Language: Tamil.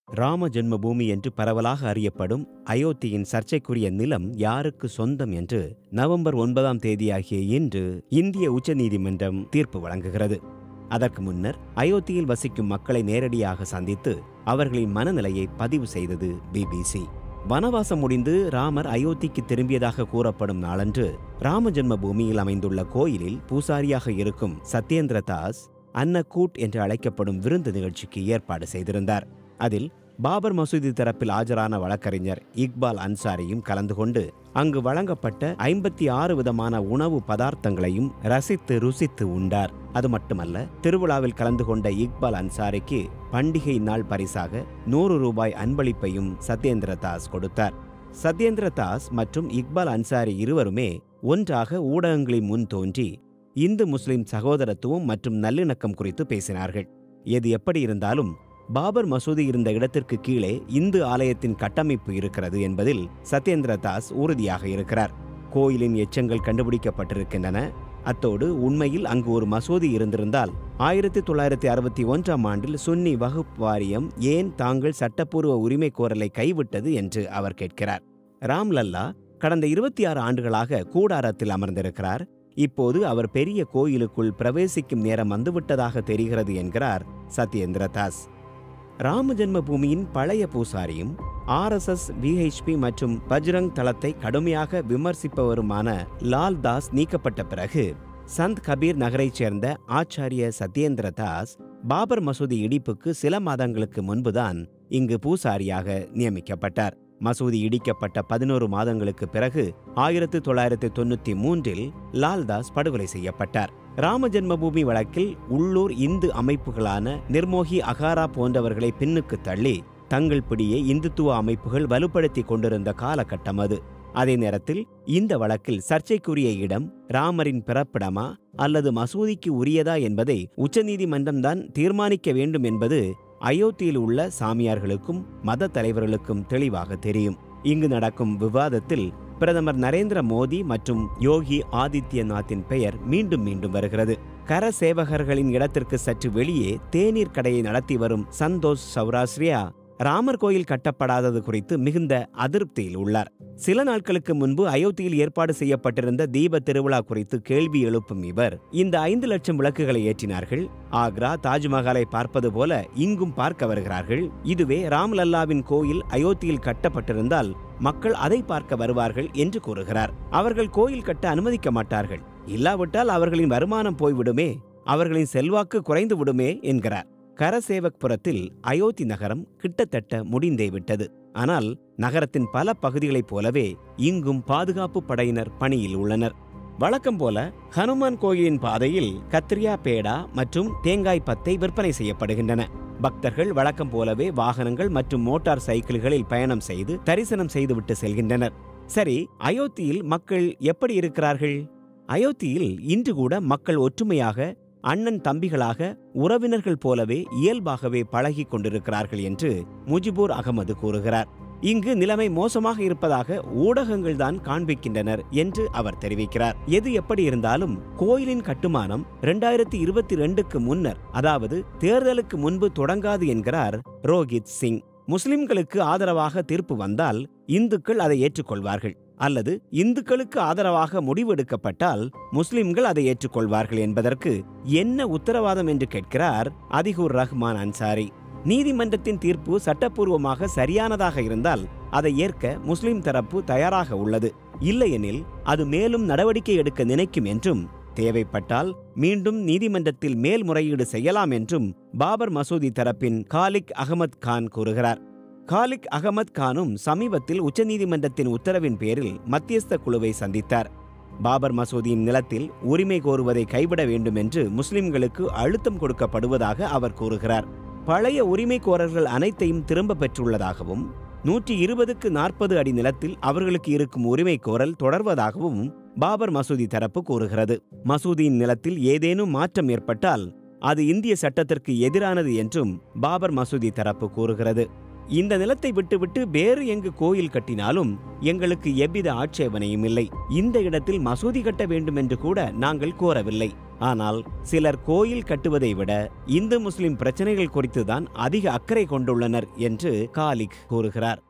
ராம ஜென்மபூமி என்று பரவலாக அறியப்படும் அயோத்தியின் சர்ச்சைக்குரிய நிலம் யாருக்கு சொந்தம் என்று நவம்பர் ஒன்பதாம் தேதியாகிய இன்று இந்திய உச்சநீதிமன்றம் தீர்ப்பு வழங்குகிறது அதற்கு முன்னர் அயோத்தியில் வசிக்கும் மக்களை நேரடியாக சந்தித்து அவர்களின் மனநிலையை பதிவு செய்தது பிபிசி வனவாசம் முடிந்து ராமர் அயோத்திக்கு திரும்பியதாக கூறப்படும் நாளன்று ராம ஜென்மபூமியில் அமைந்துள்ள கோயிலில் பூசாரியாக இருக்கும் சத்யேந்திர தாஸ் அன்னக்கூட் என்று அழைக்கப்படும் விருந்து நிகழ்ச்சிக்கு ஏற்பாடு செய்திருந்தார் அதில் பாபர் மசூதி தரப்பில் ஆஜரான வழக்கறிஞர் இக்பால் அன்சாரியும் கலந்து கொண்டு அங்கு வழங்கப்பட்ட ஐம்பத்தி ஆறு விதமான உணவு பதார்த்தங்களையும் ரசித்து ருசித்து உண்டார் அது மட்டுமல்ல திருவிழாவில் கலந்து கொண்ட இக்பால் அன்சாரிக்கு பண்டிகை நாள் பரிசாக நூறு ரூபாய் அன்பளிப்பையும் சத்யேந்திர தாஸ் கொடுத்தார் சத்யேந்திர தாஸ் மற்றும் இக்பால் அன்சாரி இருவருமே ஒன்றாக ஊடகங்களின் முன் தோன்றி இந்து முஸ்லிம் சகோதரத்துவம் மற்றும் நல்லிணக்கம் குறித்து பேசினார்கள் எது எப்படி இருந்தாலும் பாபர் மசூதி இருந்த இடத்திற்கு கீழே இந்து ஆலயத்தின் கட்டமைப்பு இருக்கிறது என்பதில் சத்யேந்திர தாஸ் உறுதியாக இருக்கிறார் கோயிலின் எச்சங்கள் கண்டுபிடிக்கப்பட்டிருக்கின்றன அத்தோடு உண்மையில் அங்கு ஒரு மசூதி இருந்திருந்தால் ஆயிரத்தி தொள்ளாயிரத்தி அறுபத்தி ஒன்றாம் ஆண்டில் சுன்னி வகுப் வாரியம் ஏன் தாங்கள் சட்டப்பூர்வ உரிமை கோரலை கைவிட்டது என்று அவர் கேட்கிறார் ராம்லல்லா கடந்த இருபத்தி ஆறு ஆண்டுகளாக கூடாரத்தில் அமர்ந்திருக்கிறார் இப்போது அவர் பெரிய கோயிலுக்குள் பிரவேசிக்கும் நேரம் வந்துவிட்டதாக தெரிகிறது என்கிறார் சத்யேந்திர தாஸ் ராம ஜென்மபூமியின் பழைய பூசாரியும் ஆர்எஸ்எஸ் விஹெச்பி மற்றும் பஜ்ரங் தளத்தை கடுமையாக விமர்சிப்பவருமான லால் தாஸ் நீக்கப்பட்ட பிறகு சந்த் கபீர் நகரைச் சேர்ந்த ஆச்சாரிய சத்யேந்திர தாஸ் பாபர் மசூதி இடிப்புக்கு சில மாதங்களுக்கு முன்புதான் இங்கு பூசாரியாக நியமிக்கப்பட்டார் மசூதி இடிக்கப்பட்ட பதினோரு மாதங்களுக்கு பிறகு ஆயிரத்து தொள்ளாயிரத்து தொண்ணூத்தி மூன்றில் லால்தாஸ் படுகொலை செய்யப்பட்டார் ராம ஜென்மபூமி வழக்கில் உள்ளூர் இந்து அமைப்புகளான நிர்மோகி அகாரா போன்றவர்களை பின்னுக்கு தள்ளி தங்கள் பிடியை இந்துத்துவ அமைப்புகள் வலுப்படுத்தி கொண்டிருந்த காலகட்டம் அது அதே நேரத்தில் இந்த வழக்கில் சர்ச்சைக்குரிய இடம் ராமரின் பிறப்பிடமா அல்லது மசூதிக்கு உரியதா என்பதை உச்சநீதிமன்றம்தான் தீர்மானிக்க வேண்டும் என்பது அயோத்தியில் உள்ள சாமியார்களுக்கும் மத தலைவர்களுக்கும் தெளிவாக தெரியும் இங்கு நடக்கும் விவாதத்தில் பிரதமர் நரேந்திர மோடி மற்றும் யோகி ஆதித்யநாத்தின் பெயர் மீண்டும் மீண்டும் வருகிறது கர சேவகர்களின் இடத்திற்கு சற்று வெளியே தேநீர் கடையை நடத்தி வரும் சந்தோஷ் சௌராஸ்ரியா ராமர் கோயில் கட்டப்படாதது குறித்து மிகுந்த அதிருப்தியில் உள்ளார் சில நாட்களுக்கு முன்பு அயோத்தியில் ஏற்பாடு செய்யப்பட்டிருந்த தீப திருவிழா குறித்து கேள்வி எழுப்பும் இவர் இந்த ஐந்து லட்சம் விளக்குகளை ஏற்றினார்கள் ஆக்ரா தாஜ்மஹாலை பார்ப்பது போல இங்கும் பார்க்க வருகிறார்கள் இதுவே ராம்லல்லாவின் கோயில் அயோத்தியில் கட்டப்பட்டிருந்தால் மக்கள் அதை பார்க்க வருவார்கள் என்று கூறுகிறார் அவர்கள் கோயில் கட்ட அனுமதிக்க மாட்டார்கள் இல்லாவிட்டால் அவர்களின் வருமானம் போய்விடுமே அவர்களின் செல்வாக்கு குறைந்து விடுமே என்கிறார் கரசேவக்புரத்தில் அயோத்தி நகரம் கிட்டத்தட்ட முடிந்தே விட்டது ஆனால் நகரத்தின் பல பகுதிகளைப் போலவே இங்கும் பாதுகாப்பு படையினர் பணியில் உள்ளனர் வழக்கம் போல ஹனுமான் கோயிலின் பாதையில் கத்திரியா பேடா மற்றும் தேங்காய் பத்தை விற்பனை செய்யப்படுகின்றன பக்தர்கள் வழக்கம் போலவே வாகனங்கள் மற்றும் மோட்டார் சைக்கிள்களில் பயணம் செய்து தரிசனம் செய்துவிட்டு செல்கின்றனர் சரி அயோத்தியில் மக்கள் எப்படி இருக்கிறார்கள் அயோத்தியில் இன்று கூட மக்கள் ஒற்றுமையாக அண்ணன் தம்பிகளாக உறவினர்கள் போலவே இயல்பாகவே பழகிக் கொண்டிருக்கிறார்கள் என்று முஜிபூர் அகமது கூறுகிறார் இங்கு நிலைமை மோசமாக இருப்பதாக ஊடகங்கள் தான் காண்பிக்கின்றனர் என்று அவர் தெரிவிக்கிறார் எது எப்படி இருந்தாலும் கோயிலின் கட்டுமானம் இரண்டாயிரத்தி இருபத்தி ரெண்டுக்கு முன்னர் அதாவது தேர்தலுக்கு முன்பு தொடங்காது என்கிறார் ரோஹித் சிங் முஸ்லிம்களுக்கு ஆதரவாக தீர்ப்பு வந்தால் இந்துக்கள் அதை ஏற்றுக்கொள்வார்கள் அல்லது இந்துக்களுக்கு ஆதரவாக முடிவெடுக்கப்பட்டால் முஸ்லிம்கள் அதை ஏற்றுக்கொள்வார்கள் என்பதற்கு என்ன உத்தரவாதம் என்று கேட்கிறார் அதிகூர் ரஹ்மான் அன்சாரி நீதிமன்றத்தின் தீர்ப்பு சட்டப்பூர்வமாக சரியானதாக இருந்தால் அதை ஏற்க முஸ்லிம் தரப்பு தயாராக உள்ளது இல்லையெனில் அது மேலும் நடவடிக்கை எடுக்க நினைக்கும் என்றும் தேவைப்பட்டால் மீண்டும் நீதிமன்றத்தில் மேல்முறையீடு செய்யலாம் என்றும் பாபர் மசூதி தரப்பின் காலிக் அகமத் கான் கூறுகிறார் காலிக் அகமத் கானும் சமீபத்தில் உச்சநீதிமன்றத்தின் உத்தரவின் பேரில் மத்தியஸ்த குழுவை சந்தித்தார் பாபர் மசூதியின் நிலத்தில் உரிமை கோருவதை கைவிட வேண்டும் என்று முஸ்லிம்களுக்கு அழுத்தம் கொடுக்கப்படுவதாக அவர் கூறுகிறார் பழைய உரிமை கோரல்கள் அனைத்தையும் திரும்ப பெற்றுள்ளதாகவும் நூற்றி இருபதுக்கு நாற்பது அடி நிலத்தில் அவர்களுக்கு இருக்கும் உரிமை கோரல் தொடர்வதாகவும் பாபர் மசூதி தரப்பு கூறுகிறது மசூதியின் நிலத்தில் ஏதேனும் மாற்றம் ஏற்பட்டால் அது இந்திய சட்டத்திற்கு எதிரானது என்றும் பாபர் மசூதி தரப்பு கூறுகிறது இந்த நிலத்தை விட்டுவிட்டு வேறு எங்கு கோயில் கட்டினாலும் எங்களுக்கு எவ்வித ஆட்சேபனையும் இல்லை இந்த இடத்தில் மசூதி கட்ட வேண்டும் என்று கூட நாங்கள் கோரவில்லை ஆனால் சிலர் கோயில் கட்டுவதை விட இந்து முஸ்லிம் பிரச்சனைகள் குறித்துதான் அதிக அக்கறை கொண்டுள்ளனர் என்று காலிக் கூறுகிறார்